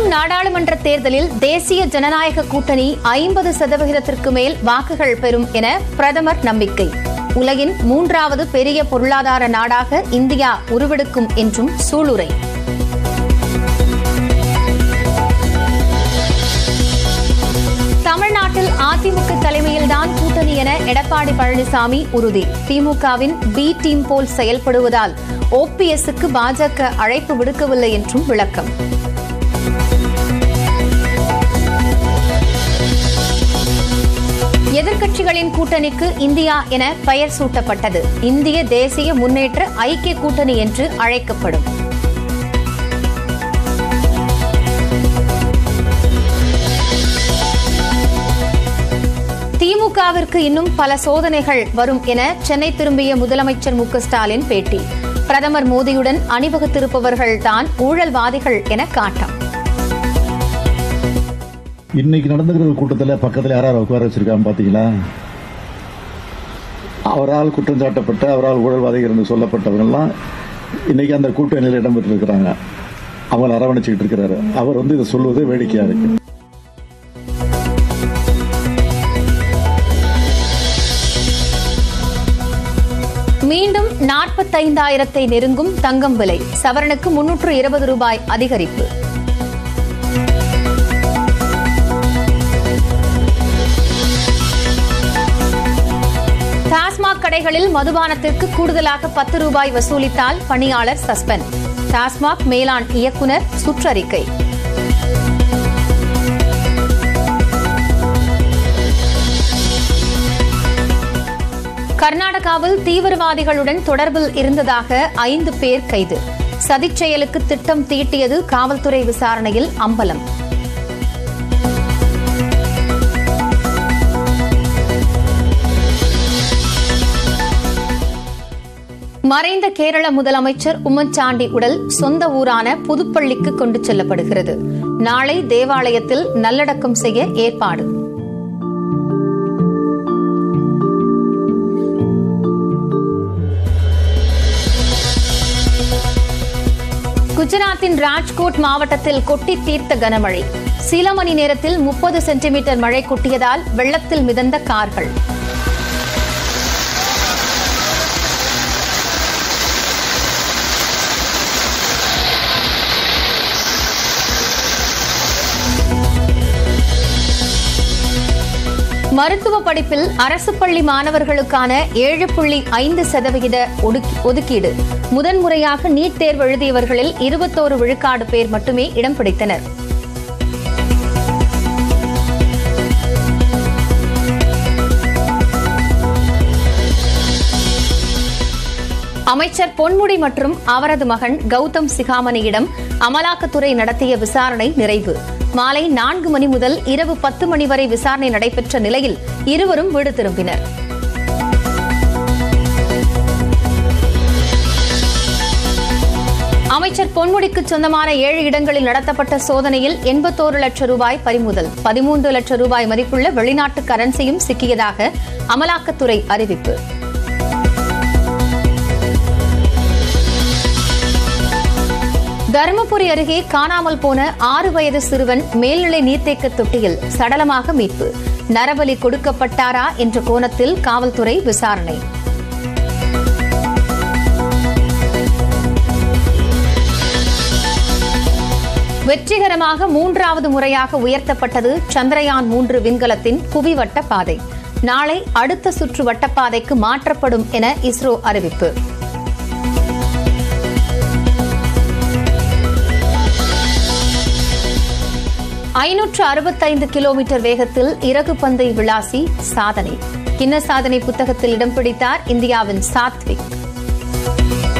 நாடாளுமன்ற தேர்தலில் தேசிய ஜனநாயக கூட்டணி ஐம்பது சதவிகிதத்திற்கு மேல் வாக்குகள் பெறும் என பிரதமர் நம்பிக்கை உலகின் மூன்றாவது பெரிய பொருளாதார நாடாக இந்தியா உருவெடுக்கும் என்றும் சூளுரை தமிழ்நாட்டில் அதிமுக தலைமையில்தான் கூட்டணி என எடப்பாடி பழனிசாமி உறுதி திமுகவின் பி டீம் போல் செயல்படுவதால் ஓபிஎஸ்க்கு பாஜக அழைப்பு விடுக்கவில்லை என்றும் விளக்கம் எதிர்க்கட்சிகளின் கூட்டணிக்கு இந்தியா என பெயர் சூட்டப்பட்டது இந்திய தேசிய முன்னேற்ற ஐக்கிய கூட்டணி என்று அழைக்கப்படும் திமுகவிற்கு இன்னும் பல சோதனைகள் வரும் என சென்னை திரும்பிய முதலமைச்சர் மு க ஸ்டாலின் பேட்டி பிரதமர் மோடியுடன் அணிவகுத்திருப்பவர்கள் தான் ஊழல்வாதிகள் என காட்டம் இன்னைக்கு நடந்துக்கிற கூட்டத்தில் பக்கத்தில் யார் யார் உட்கார வச்சிருக்காங்க பார்த்தீங்களா அவரால் குற்றம் சாட்டப்பட்ட அவரால் ஊழல்வாதிகள் என்று சொல்லப்பட்டவங்கெல்லாம் இன்னைக்கு அந்த கூட்டணியில் இடம்பெற்று இருக்கிறாங்க அவங்களை அரவணைச்சிக்கிட்டு இருக்கிறாரு அவர் வந்து இதை சொல்வது வேடிக்கையா இருக்கு மீண்டும் நாற்பத்தைந்தாயிரத்தை நெருங்கும் தங்கம் விலை சவரனுக்கு முன்னூற்று இருபது ரூபாய் அதிகரிப்பு டாஸ்மாக் கடைகளில் மதுபானத்திற்கு கூடுதலாக பத்து ரூபாய் வசூலித்தால் பணியாளர் சஸ்பெண்ட் டாஸ்மாக் மேலாண் இயக்குநர் சுற்றறிக்கை கர்நாடகாவில் தீவிரவாதிகளுடன் தொடர்பில் இருந்ததாக ஐந்து பேர் கைது சதிச் செயலுக்கு திட்டம் தீட்டியது காவல்துறை விசாரணையில் அம்பலம் மறைந்த கேரள முதலமைச்சர் உம்மன்சாண்டி உடல் சொந்த ஊரான புதுப்பள்ளிக்கு கொண்டு செல்லப்படுகிறது நாளை தேவாலயத்தில் நல்லடக்கம் செய்ய ஏற்பாடு குஜராத்தின் ராஜ்கோட் மாவட்டத்தில் கொட்டி தீர்த்த கனமழை சில மணி நேரத்தில் முப்பது சென்டிமீட்டர் மழை கொட்டியதால் வெள்ளத்தில் மிதந்த கார்கள் மருத்துவ படிப்பில் அரசு பள்ளி மாணவர்களுக்கான ஏழு புள்ளி ஐந்து சதவிகித ஒடுக்கி- ஒதுக்கீடு முதன்முறையாக நீட் தேர்வு எழுதியவர்களில் இருபத்தோரு விழுக்காடு பேர் மட்டுமே இடம் பிடித்தனர் அமைச்சர் பொன்முடி மற்றும் அவரது மகன் கௌதம் சிகாமணியிடம் அமலாக்கத்துறை நடத்திய விசாரணை நிறைவு மாலை நான்கு மணி முதல் இரவு பத்து மணி வரை விசாரணை நடைபெற்ற நிலையில் இருவரும் வீடு திரும்பினர் அமைச்சர் பொன்முடிக்கு சொந்தமான ஏழு இடங்களில் நடத்தப்பட்ட சோதனையில் எண்பத்தோரு லட்சம் ரூபாய் பறிமுதல் பதிமூன்று லட்சம் ரூபாய் மதிப்புள்ள வெளிநாட்டு கரன்சியும் சிக்கியதாக அமலாக்கத்துறை அறிவிப்பு தருமபுரி அருகே காணாமல் போன ஆறு வயது சிறுவன் மேல்நிலை நீர்த்தேக்க தொட்டியில் சடலமாக மீட்பு நரபலி கொடுக்கப்பட்டாரா என்ற கோணத்தில் காவல்துறை விசாரணை வெற்றிகரமாக மூன்றாவது முறையாக உயர்த்தப்பட்டது சந்திரயான் மூன்று விண்கலத்தின் புவிவட்ட பாதை நாளை அடுத்த சுற்று வட்டப்பாதைக்கு மாற்றப்படும் என இஸ்ரோ அறிவிப்பு ஐநூற்று அறுபத்தைந்து கிலோமீட்டர் வேகத்தில் இறகு பந்தை விளாசி சாதனை கின்ன சாதனை புத்தகத்தில் இடம் பிடித்தார் இந்தியாவின் சாத்விக்